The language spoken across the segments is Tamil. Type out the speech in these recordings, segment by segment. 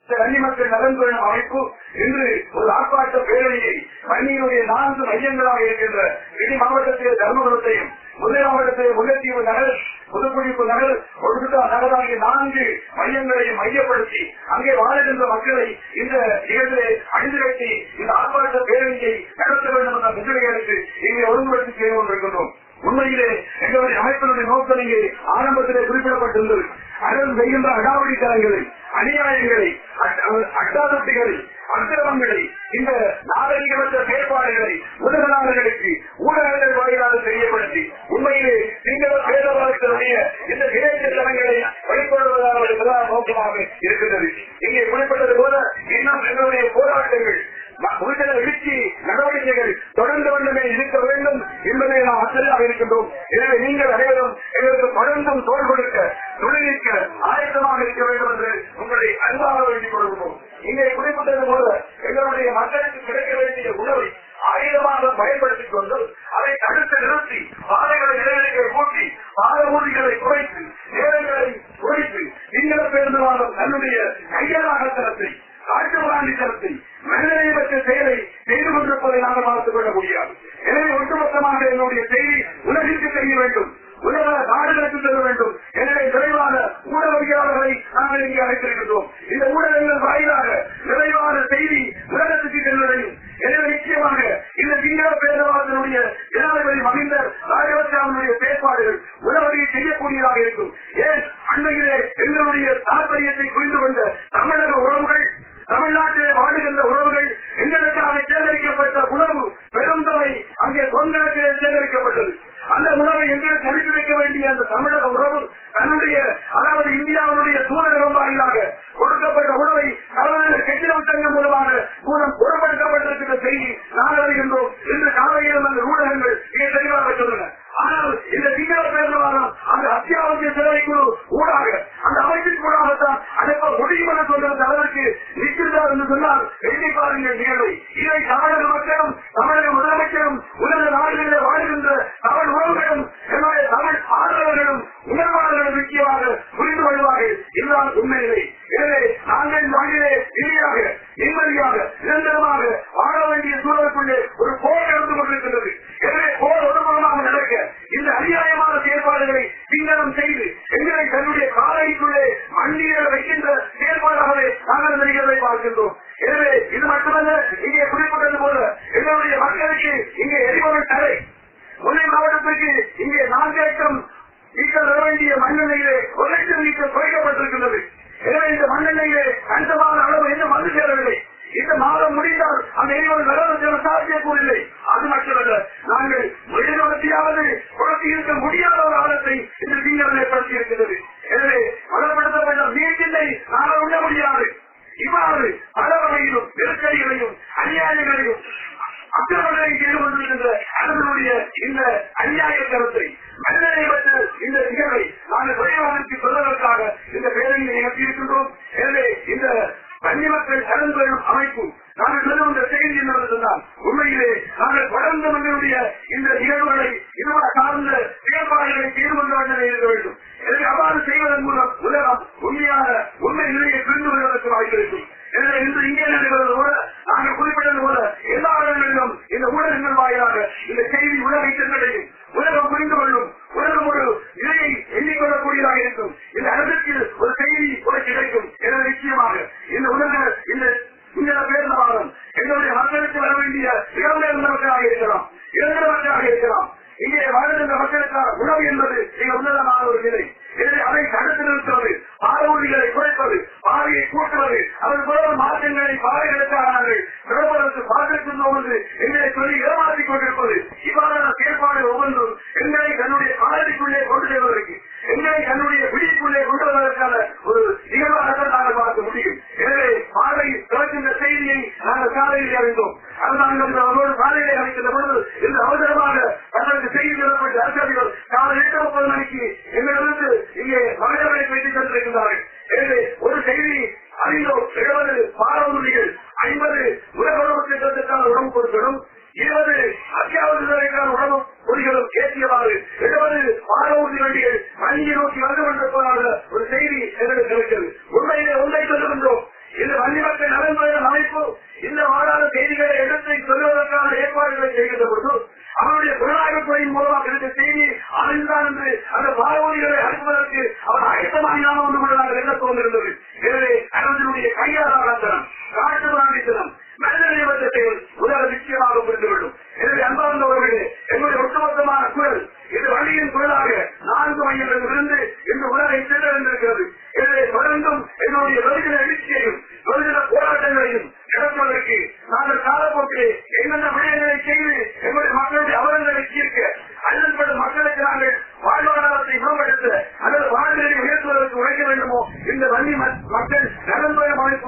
கன்னிமக்கள் நலன் பெறும் அமைப்பு இன்று ஒரு ஆர்ப்பாட்ட பேரணியை வன்னியினுடைய நான்கு மையங்களாக இருக்கின்ற இடி மாவட்டத்தில் தர்மபுரத்தையும் முதல் மாவட்டத்தில் முல்லைத்தீவு நகர் புதுக்குடிப்பு நகர் கொல்கத்தா நகர் ஆகிய நான்கு மையங்களையும் மையப்படுத்தி அங்கே வாழுகின்ற மக்களை இந்த நிகழ்ச்சியை அணிந்திரட்டி இந்த ஆர்ப்பாட்ட பேரணியை நடத்த வேண்டும் என்ற முன்னிலைகளுக்கு இங்கே ஒருங்குபடுத்தி செய்து கொண்டிருக்கின்றோம் உண்மையிலே எங்களுடைய அமைப்பினுடைய நோக்கம் இங்கே ஆரம்பத்திலே குறிப்பிடப்பட்டிருந்தது அதன் செய்கின்ற அடாவடித்தனங்களை அநியாயங்களை அட்டாதத்துகளை அக்கிரமங்களை இந்த நாகரிகமற்ற செயற்பாடுகளை முதலாளர்களுக்கு ஊடகங்கள் வாயிலாக தெரியப்படுத்தி உண்மையிலே சிங்கள பேரவாதத்தினுடைய இந்த இடைச்சலங்களை வெளிக்கொள்வதாக பிரதான நோக்கமாக இருக்கின்றது இங்கே குறிப்பிட்டது போல இன்னும் எங்களுடைய போராட்டங்கள் உள்கட எழுச்சி நடவடிக்கைகள் தொடர்ந்து வந்தமே இருக்க வேண்டும் என்பதை நாம் அச்சலாக இருக்கின்றோம் எனவே நீங்கள் அனைவரும் எங்களுக்கு தொடர்ந்தும் தோல் கொடுக்க தொழிலிக்க ஆயத்தமாக இருக்க வேண்டும் என்று உங்களை அன்பாக வேண்டிக் கொள்கிறோம் இங்கே குறிப்பிட்டது போல எங்களுடைய மக்களுக்கு கிடைக்க வேண்டிய உணவை ஆயுதமாக பயன்படுத்திக் கொண்டு அதை தடுத்து நிறுத்தி பாதைகளை நிலையங்களை கூட்டி பாத ஊதிகளை குறைத்து நேரங்களை குறைத்து சிங்கள பேருந்துவாதம் தன்னுடைய கையலாகத்தனத்தை காட்டுமிராண்டித்தனத்தை மனிதனை பற்ற செயலை செய்து கொண்டிருப்பதை நாங்கள் பார்த்துக் கொள்ள முடியாது எனவே ஒட்டுமொத்தமாக என்னுடைய செய்தி உலகிற்கு தெரிய வேண்டும் உலக நாடுகளுக்கு செல்ல வேண்டும் எனவே நிறைவான ஊடகவியலாளர்களை நாங்கள் இங்கே அழைத்திருக்கின்றோம் இந்த ஊடகங்கள் வாயிலாக நிறைவான செய்தி உலகத்துக்கு செல்வதையும் எனவே நிச்சயமாக இந்த சிங்கள பேரவாதனுடைய ஜனாதிபதி மகிந்த ராஜபக்சாவுடைய செயற்பாடுகள் உலகத்தில் செய்யக்கூடியதாக இருக்கும் ஏன் அண்மையிலே எங்களுடைய தாற்பயத்தை புரிந்து கொண்ட தமிழக உறவுகள் தமிழ்நாட்டிலே வாழுகின்ற உறவுகள் எங்களுக்காக சேகரிக்கப்பட்ட உணவு பெரும் தொகை அங்கே பொங்கலத்திலே சேகரிக்கப்பட்டது அந்த உணவை எங்களுக்கு அனுப்பி வைக்க வேண்டிய அந்த தமிழக உறவு தன்னுடைய அதாவது இந்தியாவுடைய தூதரகம் வாயிலாக கொடுக்கப்பட்ட உணவை தலைவர் கெட்டிடம் சங்கம் மூலமாக மூலம் புறப்படுத்தப்பட்டிருக்கிற செய்தி நாங்கள் அறிகின்றோம் இன்று காலையிலும் அந்த ஊடகங்கள் மிக தெளிவாக சொல்லுங்க ஆனால் இந்த சிங்கள பேரவாதம் அந்த அத்தியாவசிய சேவை குழு ஊடாக அந்த அமைப்பின் கூடாகத்தான் அனுப்ப முடியும் என சொல்றது அளவிற்கு நிற்கின்றார் என்று சொன்னால் எண்ணி பாருங்கள் நிகழ்வை இதை தமிழக மக்களும் தமிழக முதலமைச்சரும் உலக நாடுகளில் வாழ்கின்ற தமிழ் உறவுகளும் என்னுடைய தமிழ் ஆதரவர்களும் உணர்வாளர்களும் முக்கியமாக புரிந்து கொள்வார்கள் இதுதான் உண்மையிலே எனவே நாங்கள் நாட்டிலே இனியாக நிம்மதியாக நிரந்தரமாக வாழ வேண்டிய சூழலுக்குள்ளே ஒரு போர் நடந்து கொண்டிருக்கின்றது எனவே போர் ஒருபுறமாக நடக்க இந்த அநியாயமான செயல்பாடுகளை பின்னரம் செய்து எங்களை தன்னுடைய காலைக்குள்ளே மண்டியில வைக்கின்ற செயல்பாடாகவே நாங்கள் இந்த நிகழ்வை பார்க்கின்றோம் எனவே இது மட்டுமல்ல இங்கே குறிப்பிட்டது போல எங்களுடைய மக்களுக்கு இங்கே எரிபொருள் தடை முல்லை மாவட்டத்திற்கு இங்கே நான்கு லட்சம் ஈக்கள் வர வேண்டிய மண்ணெண்ணையிலே ஒரு லட்சம் ஈக்கள் குறைக்கப்பட்டிருக்கின்றது எனவே இந்த மண்ணெண்ணையிலே கணிசமான அளவு இன்னும் வந்து சேரவில்லை இந்த மாதம் முடிந்தால் அந்த எரிபொருள் நடவடிக்கை சாத்தியக்கூறில்லை அது மட்டுமல்ல நாங்கள் வெளிநடத்தியாவது குழந்தை இருக்க முடியாத ஒரு ஆழத்தை இந்த நீங்கள் ஏற்படுத்தி இருக்கின்றது எனவே வளப்படுத்தப்பட்ட நீர்ச்சிந்தை நாங்கள் உண்ண முடியாது இவ்வாறு பல வகையிலும் நெருக்கடிகளையும் அநியாயங்களையும் அக்கிரமங்களை செய்து கொண்டிருக்கின்ற அரசனுடைய இந்த அநியாய கருத்தை மனிதனை பற்ற இந்த நிகழ்வை நாங்கள் விரைவாக சொல்வதற்காக இந்த பேரணியை நிகழ்த்தியிருக்கின்றோம் எனவே இந்த கன்னி மக்கள் கலந்து வரும் அமைப்பு நாங்கள் சொல்லுகின்ற செய்தி என்னவென்று சொன்னால் உண்மையிலே நாங்கள் தொடர்ந்து நம்மளுடைய இந்த நிகழ்வுகளை இதுவர சார்ந்த செயல்பாடுகளை செய்து கொண்டு வந்து இருக்க வேண்டும் எனவே அவ்வாறு செய்வதன் மூலம் உலகம் உண்மையான உண்மை நிலையை புரிந்து கொள்வதற்கு வாய்ப்பு இருக்கும் எனவே இன்று இங்கே நடைபெறுவது போல நாங்கள் குறிப்பிட்டது போல எல்லா இடங்களிலும் இந்த ஊடகங்கள் வாயிலாக இந்த செய்தி உலகை சென்றடையும் உலகம் புரிந்து கொள்ளும் உலகம் ஒரு நிலையை எண்ணிக்கொள்ளக்கூடியதாக இருக்கும் இந்த அரசுக்கு ஒரு செய்தி கூட கிடைக்கும் என நிச்சயமாக இந்த உலக இந்த இந்த பேருந்தவாதம் எங்களுடைய மக்களுக்கு வர வேண்டிய இளம் மக்களாக இருக்கலாம் இளைஞர் மக்களாக இருக்கலாம் இங்கே வாழ்கின்ற மக்களுக்கான உணவு என்பது மிக உன்னதமான ஒரு நிலை எனவே அதை தடுத்து நிறுத்துவது பாரூதிகளை குறைப்பது பாதையை கூட்டுவது அவர் போல மாற்றங்களை பாதைகளுக்காக நாங்கள் பிறப்பதற்கு பார்க்கின்றோம் என்று எங்களை சொல்லி ஏமாற்றிக் கொண்டிருப்பது இவ்வாறான செயல்பாடு ஒவ்வொன்றும் எங்களை தன்னுடைய காலத்திற்குள்ளே கொண்டு செல்வதற்கு எங்களை தன்னுடைய விழிப்புள்ளே கொண்டு வருவதற்கான ஒரு நிகழ்வாக நாங்கள் பார்க்க முடியும் எனவே பாதை திறக்கின்ற செய்தியை நாங்கள் காலையில் அறிந்தோம் அது நாங்கள் அவரோடு காலையிலே அமைக்கின்ற பொழுது இந்த அவசரமாக தங்களுக்கு செய்தி தரப்பட்ட அரசியல் காலை எட்டு முப்பது மணிக்கு எங்களிருந்து இங்கே மகளிரை வைத்து சென்றிருக்கின்றார்கள் எனவே ஒரு செய்தி அறிந்தோம் எழுபது பாரம்பரியங்கள் ஐம்பது உலக உணவு திட்டத்திற்கான உணவு பொருட்களும் இருபது அத்தியாவசியங்களுக்கான உணவு பொருட்களும் ஏற்றியவாறு எழுபது பாரம்பரிய வண்டிகள் வண்டியை நோக்கி வந்து கொண்டிருப்பதாக ஒரு செய்தி எங்களுக்கு கிடைக்கிறது உண்மையிலே ஒன்றை சொல்லுகின்றோம் இது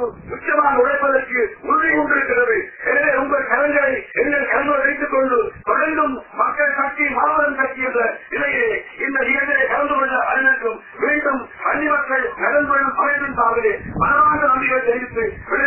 உச்சமாக உழைப்பதற்கு உறுதி கொண்டிருக்கிறது எனவே உங்கள் கரங்களை எங்கள் கரங்களை வைத்துக் கொண்டு தொடர்ந்தும் மக்கள் சக்தி மாபெரும் சக்தி என்ற நிலையிலே இந்த நிகழ்ச்சியை கலந்து கொள்ள அனைவருக்கும் மீண்டும் பள்ளி மக்கள் நலன் கொள்ளும் அமைப்பின் சார்பிலே மனமார்ந்த நம்பிக்கை தெரிவித்து